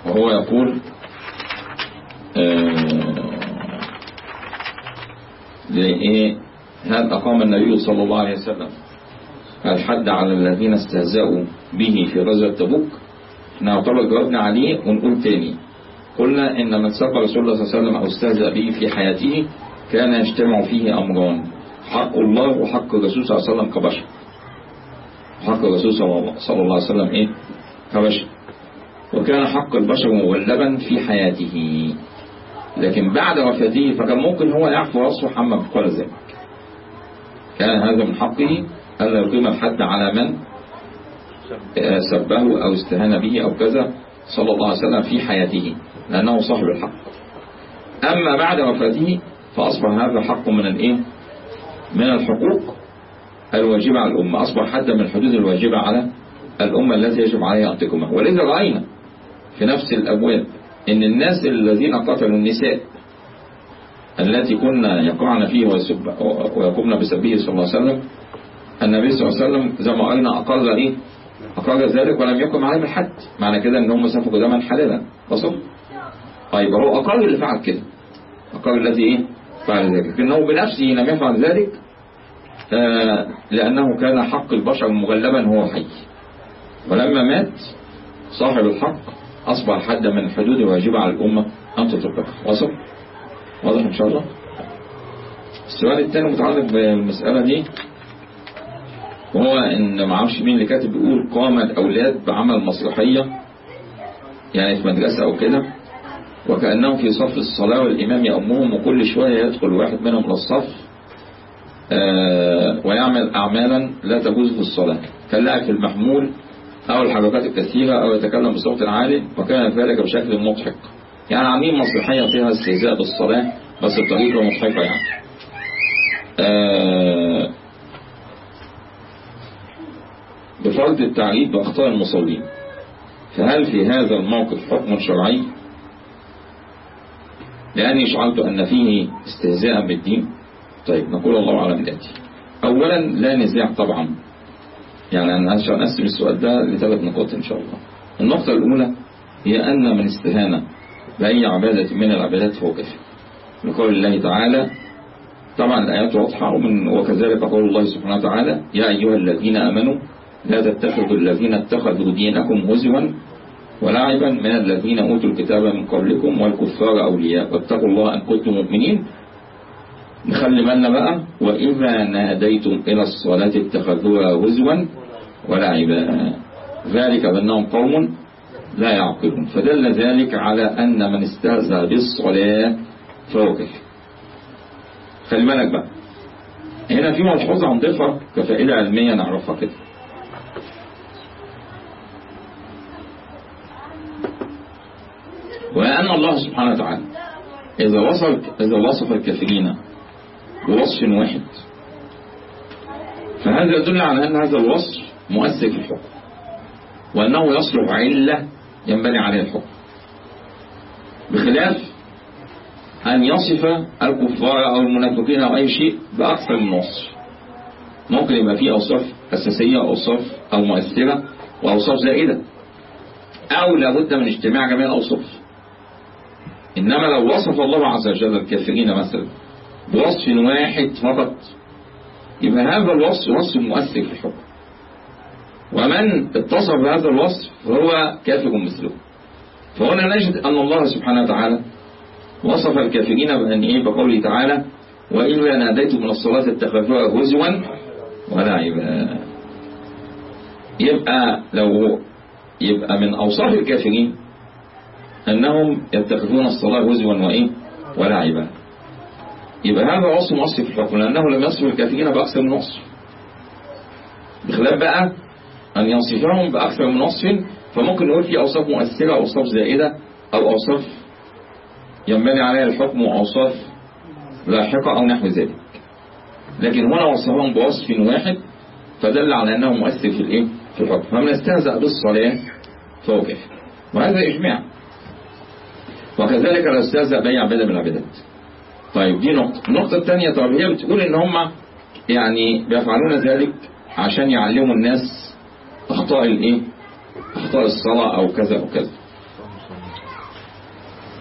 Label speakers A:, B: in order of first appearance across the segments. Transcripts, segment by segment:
A: وهو يقول آه، لإيه هل أقام النبي صلى الله عليه وسلم الحد على الذين استهزأوا به في غزوة تبوك احنا يعتبر جاوبنا عليه ونقول تاني قلنا إن من سب رسول الله صلى الله عليه وسلم أو استهزأ به في حياته كان يجتمع فيه أمران حق الله وحق الرسول صلى الله عليه وسلم كبشر حق الرسول صلى الله عليه وسلم إيه كبشر وكان حق البشر مغلبا في حياته لكن بعد وفاته فكان ممكن هو يعفو ويصفح عما قال ذلك كان هذا من حقه ألا يقيم الحد على من سبه أو استهان به أو كذا صلى الله عليه وسلم في حياته لأنه صاحب الحق أما بعد وفاته فأصبح هذا حق من الإيه من الحقوق الواجبة على الأمة أصبح حد من الحدود الواجبة على الأمة التي يجب عليها أن تقومها ولذا رأينا في نفس الأبواب إن الناس الذين قتلوا النساء التي كنا يقعن فيه ويسب ويقومن بسبه صلى الله عليه وسلم النبي صلى الله عليه وسلم زي ما قلنا أقر إيه أقر ذلك ولم يقم عليه بالحد معنى كده إن هم سفكوا دما حلالا وصل طيب هو أقر اللي فعل كده أقر الذي إيه فعل ذلك لكنه بنفسه لم يفعل ذلك آه لأنه كان حق البشر مغلبا هو حي ولما مات صاحب الحق أصبح حد من الحدود الواجبة على الأمة أن تطبقها وصل واضح إن شاء الله السؤال الثاني متعلق بالمسألة دي وهو إن ما اعرفش مين اللي كاتب بيقول قام الأولاد بعمل مسرحية يعني في مدرسة أو كده وكأنهم في صف الصلاة والإمام يأمهم وكل شوية يدخل واحد منهم إلى الصف آه ويعمل أعمالا لا تجوز في الصلاة كاللعب في المحمول أو الحركات الكثيرة أو يتكلم بصوت عالي وكان ذلك بشكل مضحك يعني عاملين مسرحية فيها استهزاء بالصلاة بس بطريقة مضحكة يعني آه بفرض التعريف بأخطاء المصلين فهل في هذا الموقف حكم شرعي لأني شعرت أن فيه استهزاء بالدين طيب نقول الله أعلم الآتي أولا لا نزاع طبعا يعني أنا عشان أقسم السؤال ده لثلاث نقاط إن شاء الله النقطة الأولى هي أن من استهان بأي عبادة من العبادات فهو كافر لقول الله تعالى طبعا الآيات واضحة ومن وكذلك قول الله سبحانه وتعالى يا أيها الذين آمنوا لا تتخذوا الذين اتخذوا دينكم هزوا ولعبا من الذين أوتوا الكتاب من قبلكم والكفار أولياء واتقوا الله أن كنتم مؤمنين نخلي بالنا بقى وإذا ناديتم إلى الصلاة اتخذوها هزوا ولعبا ذلك بأنهم قوم لا يعقلون فدل ذلك على أن من استهزأ بالصلاة فهو كفر خلي بالك بقى هنا في ملحوظة هنضيفها كفائدة علمية نعرفها كده وأن الله سبحانه وتعالى إذا وصف إذا وصف الكافرين بوصف واحد فهذا يدل على أن هذا الوصف مؤثر في الحكم وأنه يصلح علة ينبني عليه الحكم بخلاف أن يصف الكفار أو المنافقين أو أي شيء بأكثر من وصف ممكن يبقى فيه أوصاف أساسية أوصاف أو مؤثرة وأوصاف زائدة أو لابد من اجتماع جميع الأوصاف إنما لو وصف الله عز وجل الكافرين مثلا بوصف واحد فقط يبقى هذا الوصف وصف مؤثر في الحكم ومن اتصف بهذا الوصف فهو كافر مثله فهنا نجد أن الله سبحانه وتعالى وصف الكافرين بأن إيه بقوله تعالى وإذا ناديتم من الصلاة اتخذوها هزوا ولعبا يبقى لو يبقى من أوصاف الكافرين أنهم يتخذون الصلاة هزوا وإيه ولعبا يبقى هذا وصف مصر في الحكم لأنه لم يصف الكافرين بأكثر من وصف بخلاف بقى أن يصفهم بأكثر من وصف فممكن نقول في أوصاف مؤثرة أوصاف زائدة أو أوصاف ينبني عليها الحكم وأوصاف لاحقة أو نحو ذلك لكن هنا وصفهم بوصف واحد فدل على أنه مؤثر في الإيه؟ في الحكم فمن استهزأ بالصلاة فهو كافر وهذا إجماع وكذلك لو استهزأ بأي عبادة من العبادات طيب دي نقطة النقطة الثانية طب هي بتقول إن هم يعني بيفعلون ذلك عشان يعلموا الناس أخطاء الإيه؟ أخطاء الصلاة أو كذا أو كذا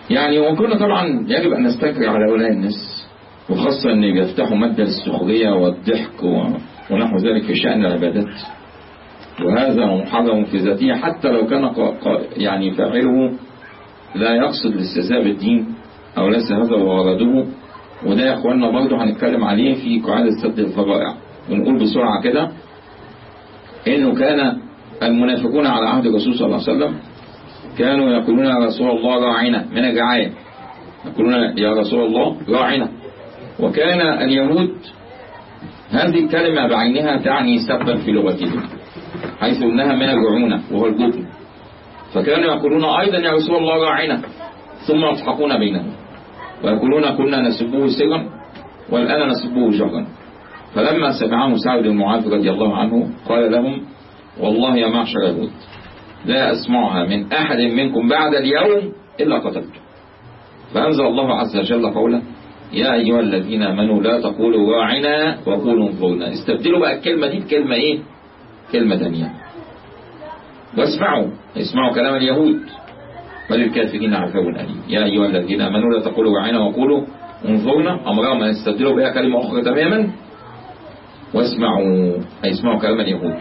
A: يعني وكنا طبعا يجب أن نستكر على هؤلاء الناس وخاصة أن بيفتحوا مادة السخرية والضحك ونحو ذلك في شأن العبادات وهذا محرم في ذاته حتى لو كان يعني فاعله لا يقصد الاستهزاء بالدين أو ليس هذا غرضه وده يا اخواننا برضه هنتكلم عليه في قاعدة سد الفرائع ونقول بسرعة كده انه كان المنافقون على عهد الرسول صلى الله عليه وسلم كانوا يقولون يا رسول الله راعنا من الرعاية يقولون يا رسول الله راعنا وكان اليهود هذه الكلمة بعينها تعني سبا في لغتهم حيث انها من الرعونة وهو الجبن فكانوا يقولون ايضا يا رسول الله راعنا ثم يضحكون بينهم ويقولون كنا نسبه سرا والآن نسبه جهرا فلما سمعه سعد بن معاذ رضي الله عنه قال لهم والله يا معشر يهود لا أسمعها من أحد منكم بعد اليوم إلا قتلته فأنزل الله عز وجل قوله يا أيها الذين آمنوا لا تقولوا راعنا وقولوا انظرنا استبدلوا بقى الكلمة دي بكلمة إيه كلمة ثانية واسمعوا اسمعوا كلام اليهود وللكافرين عذاب أليم يا أيها الذين آمنوا لا تقولوا راعنا وقولوا انظرنا أمرهم أن يستبدلوا بها كلمة أخرى تماما واسمعوا أي اسمعوا كلام اليهود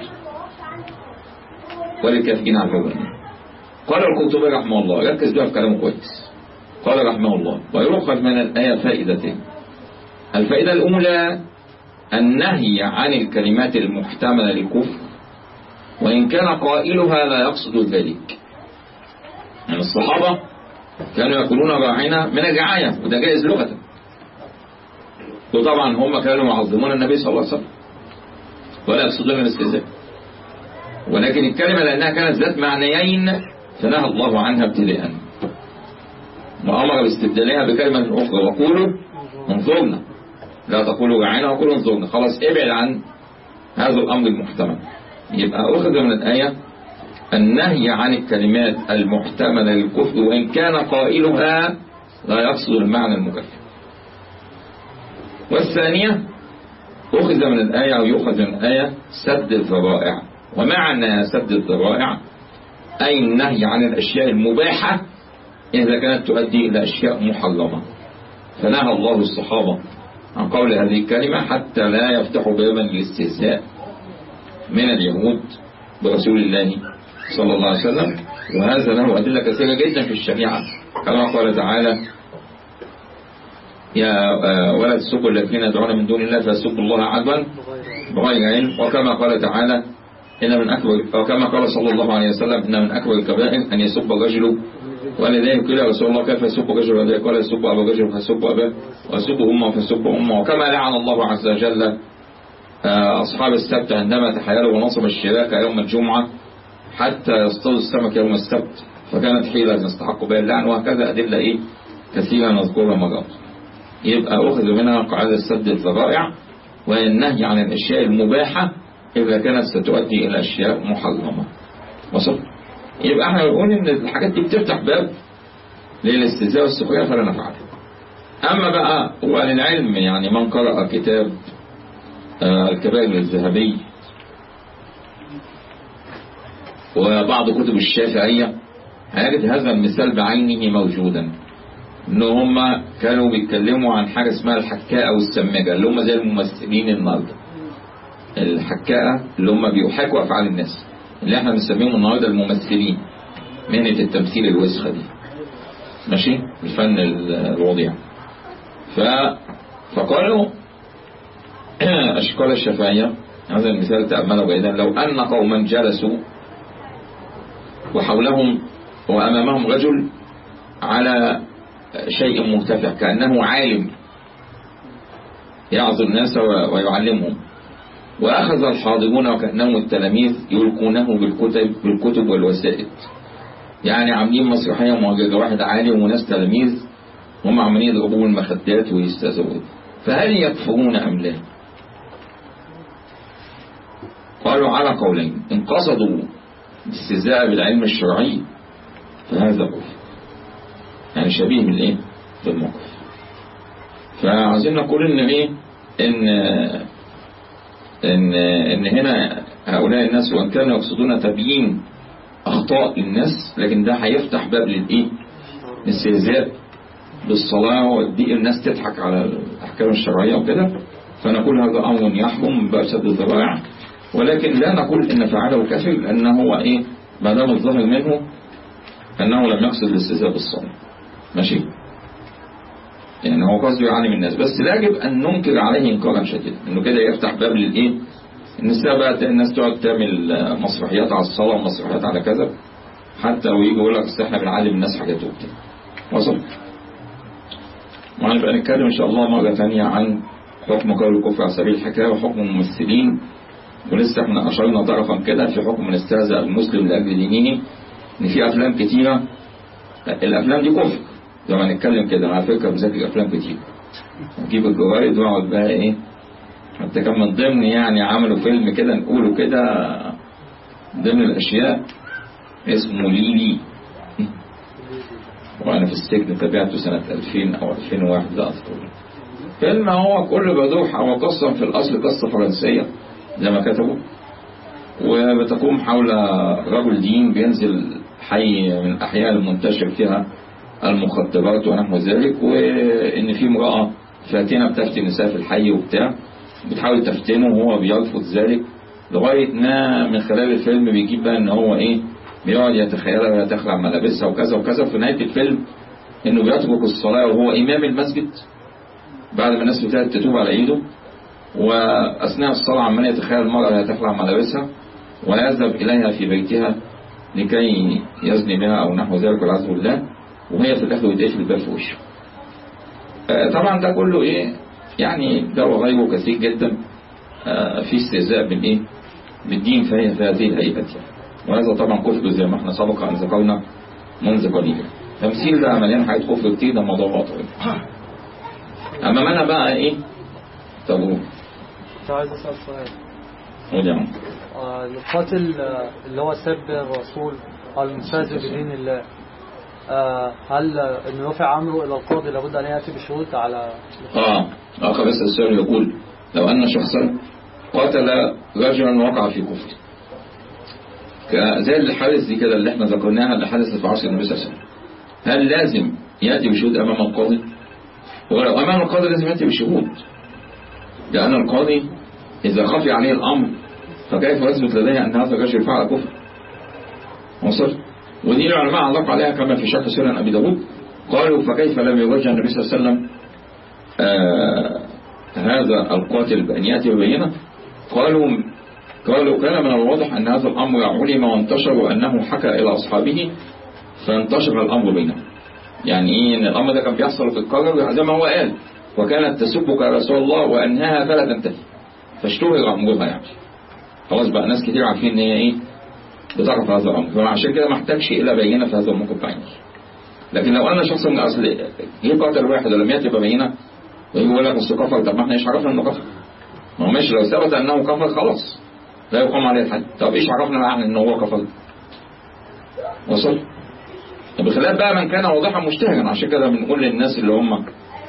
A: وللكافرين عذاب أليم قال القرطبي رحمه الله ركز بقى في كلامه كويس قال رحمه الله ويؤخذ من الآية فائدتين الفائدة الأولى النهي عن الكلمات المحتملة للكفر وإن كان قائلها لا يقصد ذلك يعني الصحابة كانوا يقولون راعنا من الرعاية وده جائز لغة وطبعا هم كانوا يعظمون النبي صلى الله عليه وسلم ولا يقصدون الاستهزاء ولكن الكلمة لأنها كانت ذات معنيين فنهى الله عنها ابتداء وأمر باستبدالها بكلمة أخرى وقولوا انظرنا لا تقولوا رعانا وقولوا انظرنا خلاص ابعد عن هذا الأمر المحتمل يبقى أخذ من الآية النهي عن الكلمات المحتملة للكفر وإن كان قائلها لا يقصد المعنى المكفر والثانية أخذ من الآية أو يؤخذ من الآية سد الذرائع ومعنى سد الذرائع أي النهي عن الأشياء المباحة إذا كانت تؤدي إلى أشياء محرمة فنهى الله الصحابة عن قول هذه الكلمة حتى لا يفتحوا بابا للاستهزاء من اليهود برسول الله صلى الله عليه وسلم وهذا له أدلة كثيرة جدا في الشريعة كما قال تعالى يا ولا تسبوا الذين يدعون من دون الله فيسبوا الله عدوا بغير علم وكما قال تعالى إن من أكبر وكما قال صلى الله عليه وسلم إن من أكبر الكبائر أن يسب الرجل ولذلك قيل رسول الله كيف يسب الرجل ولذلك قال يسب أبا الرجل فيسب أباه ويسب أمه فيسب أمه وكما لعن الله عز وجل أصحاب السبت عندما تحايلوا ونصب الشراكة يوم الجمعة حتى يصطاد السمك يوم السبت فكانت حيلة يستحق بها اللعن وهكذا أدلة إيه كثيرة نذكرها مرات يبقى أخذ منها قاعدة سد الذرائع والنهي عن الأشياء المباحة إذا كانت ستؤدي إلى أشياء محرمة وصل يبقى احنا بنقول إن الحاجات دي بتفتح باب للاستهزاء والسخرية فلا نفعل أما بقى وللعلم يعني من قرأ كتاب الكبائر الذهبي وبعض كتب الشافعية هيجد هذا المثال بعينه موجودا ان هم كانوا بيتكلموا عن حاجة اسمها الحكاءة والسماجة اللي هم زي الممثلين النهاردة الحكاءة اللي هم بيحاكوا افعال الناس اللي احنا بنسميهم النهاردة الممثلين مهنة التمثيل الوسخة دي ماشي الفن الوضيع ف... فقالوا أشكال الشفاعية هذا المثال تأمله جيدا لو أن قوما جلسوا وحولهم وأمامهم رجل على شيء مرتفع كأنه عالم يعظ الناس ويعلمهم وأخذ الحاضرون وكأنهم التلاميذ يلقونه بالكتب, بالكتب والوسائد يعني عاملين مسرحية مهججة واحد عالم وناس تلاميذ هم عمالين يضربوا المخدات ويستهزئوا فهل يكفرون أم لا؟ قالوا على قولين إن قصدوا الاستهزاء بالعلم الشرعي فهذا كفر يعني شبيه بالايه بالموقف فعايزين نقول ان ايه ان ان ان هنا هؤلاء الناس وان كانوا يقصدون تبيين اخطاء الناس لكن ده هيفتح باب للايه الاستهزاء بالصلاة ودي الناس تضحك على الأحكام الشرعية وكده فنقول هذا أمر يحرم بأشد الذرائع ولكن لا نقول إن فعله كافر لأنه هو إيه ما دام الظاهر منه أنه لم يقصد الاستهزاء بالصلاة ماشي يعني هو قصده يعلم الناس بس لا يجب أن ننكر عليه إنكارا شديدا إنه كده يفتح باب للإيه النساء بقى الناس تقعد تعمل مسرحيات على الصلاة ومسرحيات على كذا حتى ويجي يقول لك احنا بنعلم الناس حاجات وبتاع وصل وهنبقى نتكلم إن شاء الله مرة ثانية عن حكم قول الكفر على سبيل الحكاية وحكم الممثلين ولسه احنا أشرنا طرفا كده في حكم من استهزأ المسلم لأجل دينه إن في أفلام كتيرة الأفلام دي كفر زي ما نتكلم كده على فكرة بذاكر أفلام كتير نجيب الجرايد واقعد بقى إيه حتى كان من ضمن يعني عملوا فيلم كده نقوله كده ضمن الأشياء اسمه ليلي وأنا في السجن تابعته سنة 2000 أو 2001 لا أذكر فيلم هو كله بدوح هو قصة في الأصل قصة فرنسية زي ما كتبوا وبتقوم حول رجل دين بينزل حي من الأحياء المنتشر فيها المخدرات ونحو ذلك وإن في امرأة فاتنة بتفتي النساء في الحي وبتاع بتحاول تفتنه وهو بيرفض ذلك لغاية ما من خلال الفيلم بيجيب بقى إن هو إيه بيقعد يتخيلها وهي تخلع ملابسها وكذا وكذا في نهاية الفيلم إنه بيترك الصلاة وهو إمام المسجد بعد ما الناس ابتدت تتوب على إيده وأثناء الصلاة عمال يتخيل المرأة وهي تخلع ملابسها ويذهب إليها في بيتها لكي يزني بها أو نحو ذلك والعياذ بالله وهي في الآخر بتقفل الباب في وشه. طبعا ده كله إيه يعني ده وغيره كثير جدا في استهزاء بالإيه بالدين فهي في هذه الهيئة يعني. وهذا طبعا كفر زي ما احنا سبق أن ذكرنا منذ قليل تمثيل ده مليان حاجات كفر كتير ده موضوع واضح أما أنا بقى إيه طب
B: كنت عايز اسال سؤال
A: قول يا عم
B: آه، القاتل آه، اللي هو سب الرسول او المستهزئ بدين الله آه، هل آه، انه يرفع امره الى القاضي لابد ان ياتي بشهود على
A: اه اخ بس السؤال يقول لو ان شخصا قاتل رجلا وقع في كفر ك- زي الحادث دي كده اللي احنا ذكرناها اللي حدثت في عصر النبي صلى الله عليه وسلم هل لازم ياتي بشهود امام القاضي؟ ولو امام القاضي لازم ياتي بشهود لان القاضي اذا خفي عليه الامر فكيف يثبت لديه ان هذا الرجل فعل كفر؟ وصل؟ ودي العلماء علقوا عليها كما في شرح سنن ابي داود قالوا فكيف لم يوجه النبي صلى الله عليه وسلم آه هذا القاتل بأن يأتي ببينة قالوا قالوا كان من الواضح أن هذا الأمر علم وانتشر وأنه حكى إلى أصحابه فانتشر الأمر بينهم يعني إيه إن الأمر ده كان بيحصل في القرر زي ما هو قال وكانت تسبك يا رسول الله وأنها فلا تنتهي فاشتهر أمرها يعني خلاص بقى ناس كتير عارفين إن هي إيه بتعرف هذا الأمر فعشان كده ما احتاجش إلى بينة في هذا الموقف بعينه لكن لو أنا شخص من أصل جه قاتل واحد ولم يأتي ببينة ويجي يقول لك أصل كفر طب ما احنا ايش عرفنا إنه كفر؟ ما هو ماشي لو ثبت أنه كفر خلاص لا يقام عليه الحد طب ايش عرفنا بقى إن هو كفر؟ وصل؟ بخلاف بقى من كان واضحا مشتهرا عشان كده بنقول للناس اللي هم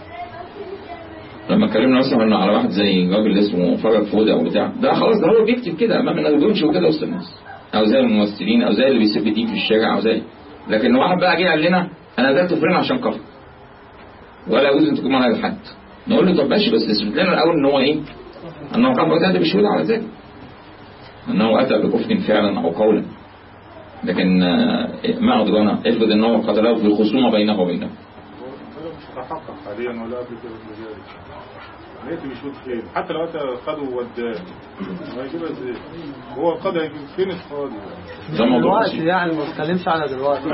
A: لما اتكلمنا مثلا على واحد زي راجل اسمه فرج فودة او بتاع ده خلاص ده هو بيكتب كده امام الناس بينشر كده وسط الناس او زي الممثلين او زي اللي بيسب دين في الشارع او زي لكن واحد بقى جه قال لنا انا قتلت فلان عشان كفر ولا يجوز ان تكون على الحد نقول له طب ماشي بس اثبت لنا الاول ان هو ايه؟ انه كفر ده بشهود على ذلك انه اتى بكفر فعلا او قولا لكن آه، ما ادرانا افرض ان هو قتله في الخصومه بينه وبينه
C: هذا مش متحقق حاليا ولا قبل كده ولا ذلك هيأتي بشهود فين حتى لو أتى خده وداه هيجيبها ازاي هو القاضي هيجيب فين القاضي
A: ده موضوع
B: دلوقتي
A: بسيط.
B: يعني ما بتكلمش على دلوقتي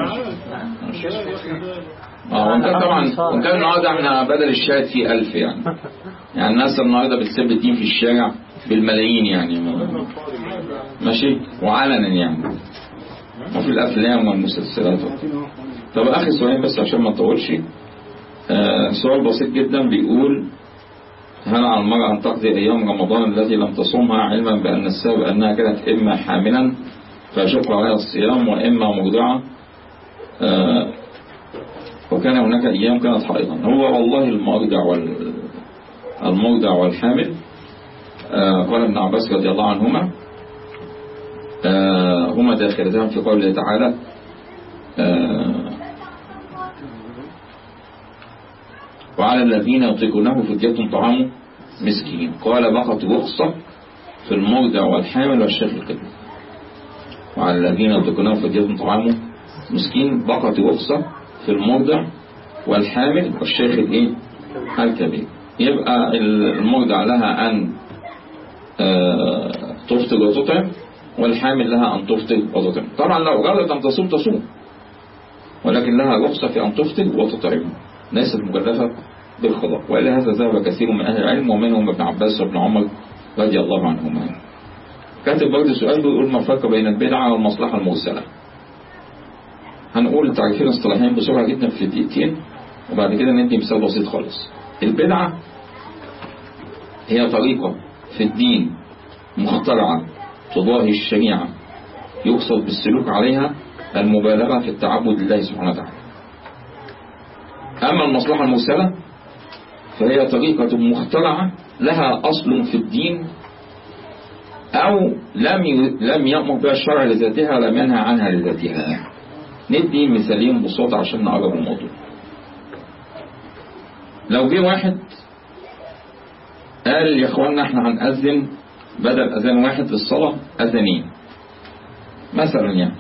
A: اه وان كان طبعا وان كان النهارده احنا بدل الشاهد فيه ألف يعني يعني الناس النهارده بتسب الدين في الشارع بالملايين يعني ما- ماشي وعلنا يعني وفي الافلام والمسلسلات طب اخر سؤال بس عشان ما نطولش آه سؤال بسيط جدا بيقول هل على المرأة أن تقضي أيام رمضان التي لم تصومها علما بأن السبب أنها كانت إما حاملا فيشق عليها الصيام وإما مرضعة آه وكان هناك أيام كانت حائضا هو والله المرضع وال المرضع والحامل آه قال ابن عباس رضي الله عنهما آه هما داخلتان في قوله تعالى آه وعلى الذين يطيقونه فدية طعام مسكين قال بقت رخصة في المرضع والحامل والشيخ الكبير وعلى الذين يطيقونه فدية طعام مسكين بقت رخصة في المرضع والحامل والشيخ الايه الكبير يبقى المرضع لها أن آه، تفطر وتطعم والحامل لها أن تفطر وتطعم طبعا لو أرادت أن تصوم تصوم ولكن لها رخصة في أن تفطر وتطعم ليست مكلفة بالقضاء وإلى هذا ذهب كثير من أهل العلم ومنهم ابن عباس وابن عمر رضي الله عنهما كاتب برضه سؤال بيقول ما الفرق بين البدعة والمصلحة المرسلة هنقول تعريفين اصطلاحين بسرعة جدا في دقيقتين وبعد كده ندي مثال بسيط خالص البدعة هي طريقة في الدين مخترعة تضاهي الشريعة يقصد بالسلوك عليها المبالغة في التعبد لله سبحانه وتعالى أما المصلحة المرسلة فهي طريقة مخترعة لها أصل في الدين أو لم لم يأمر بها الشرع لذاتها ولم ينهى عنها لذاتها ندي مثالين بصوت عشان نقرب الموضوع لو جه واحد قال يا اخوانا احنا هنأذن بدل أذان واحد للصلاة أذانين مثلا يعني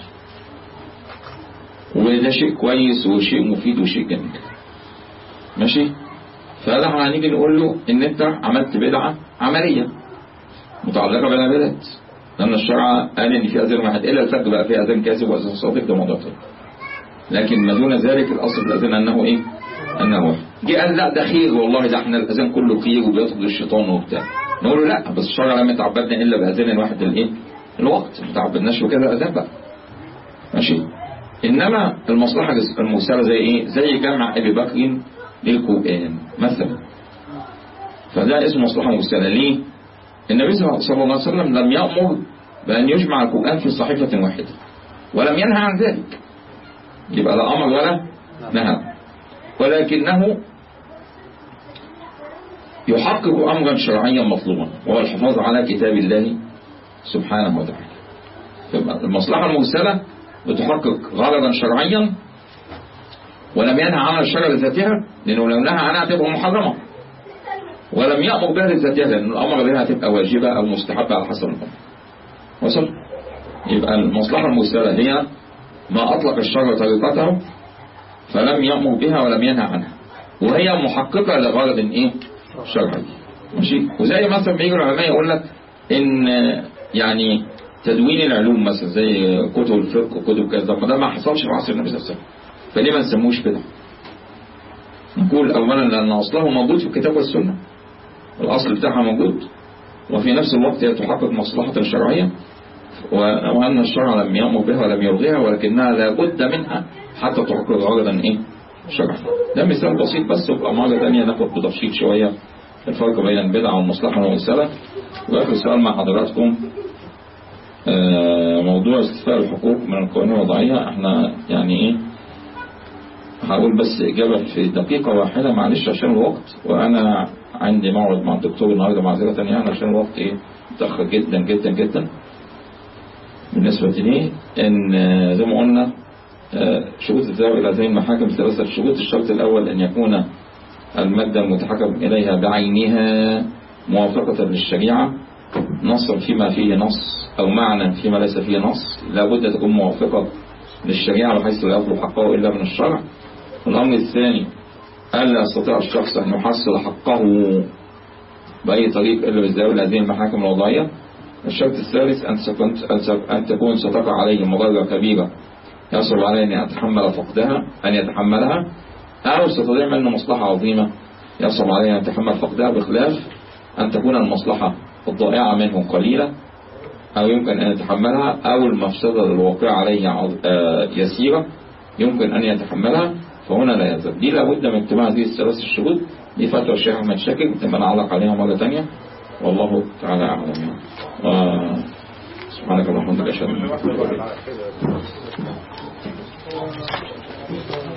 A: وده شيء كويس وشيء مفيد وشيء جميل ماشي فقال احنا هنيجي نقول له ان انت عملت بدعة عملية متعلقة بالعبادات لأن الشرع قال إن في أذان واحد إلا الفجر بقى في أذان كاذب وأذان صادق ده موضوع تاني لكن ما دون ذلك الأصل في الأذان أنه إيه؟ أنه واحد جه قال لا ده خير والله ده احنا الأذان كله خير وبيطرد الشيطان وبتاع نقول له لا بس الشرع لم يتعبدنا إلا بأذان واحد الإيه؟ الوقت ما تعبدناش بكذا أذان بقى ماشي إنما المصلحة المرسلة زي إيه؟ زي جمع أبي بكر للقرآن مثلا فده اسمه مصلحة مرسلة ليه؟ النبي صلى الله عليه وسلم لم يأمر بأن يجمع القرآن في صحيفة واحدة ولم ينهى عن ذلك يبقى لا أمر ولا نهى ولكنه يحقق أمرا شرعيا مطلوبا وهو الحفاظ على كتاب الله سبحانه وتعالى يبقى المصلحة المرسلة بتحقق غرضا شرعيا ولم ينهى عنها الشرع لذاتها لأنه لو نهى عنها تبقى محرمة ولم يأمر بها لذاتها لأن الأمر بها تبقى واجبة أو مستحبة على حسب الأمر وصل يبقى المصلحة المرسلة هي ما أطلق الشرع طريقته فلم يأمر بها ولم ينهى عنها وهي محققة لغرض إيه شرعي ماشي وزي مثلا بيجي العلماء يقول لك إن يعني تدوين العلوم مثلا زي كتب الفقه وكتب كذا ده ما حصلش في عصر النبي صلى الله عليه وسلم فليه ما نسموش بدعة نقول أولا لأن أصله موجود في الكتاب والسنة الأصل بتاعها موجود وفي نفس الوقت هي تحقق مصلحة شرعية وأن الشرع لم يأمر بها ولم يلغيها ولكنها لا بد منها حتى تحقق غرضا إيه شرعا ده مثال بسيط بس وبقى مرة ثانية ناخد بتفصيل شوية الفرق بين البدعة والمصلحة والرسالة وآخر سؤال مع حضراتكم موضوع استيفاء الحقوق من القوانين الوضعية احنا يعني ايه هقول بس إجابة في دقيقة واحدة معلش عشان الوقت وأنا عندي موعد مع الدكتور النهاردة معذرة يعني عشان الوقت إيه متأخر جدا جدا جدا بالنسبة لي إن زي ما قلنا شروط الذهاب إلى هذه المحاكم ثلاثة شروط الشرط الأول أن يكون المادة المتحكم إليها بعينها موافقة للشريعة نصا فيما فيه نص أو معنى فيما ليس فيه نص لابد تكون موافقة للشريعة بحيث لا يطلب حقه إلا من الشرع الأمر الثاني ألا يستطيع الشخص أن يحصل حقه بأي طريق إلا بالذهاب إلى هذه المحاكم الوضعية الشرط الثالث أن تكون ستقع عليه مضرة كبيرة يصعب عليه أن يتحمل فقدها أن يتحملها أو ستضيع منه مصلحة عظيمة يصعب عليه أن يتحمل فقدها بخلاف أن تكون المصلحة الضائعة منه قليلة أو يمكن أن يتحملها أو المفسدة الواقعة عليه يسيرة يمكن أن يتحملها فهنا لا يلزم دي لابد من اجتماع هذه الثلاث الشروط دي فتوى الشيخ أحمد شاكر تبقى نعلق عليها مرة ثانية والله تعالى أعلم يعني آه سبحانك اللهم وبحمدك أشهد أن لا إله إلا أنت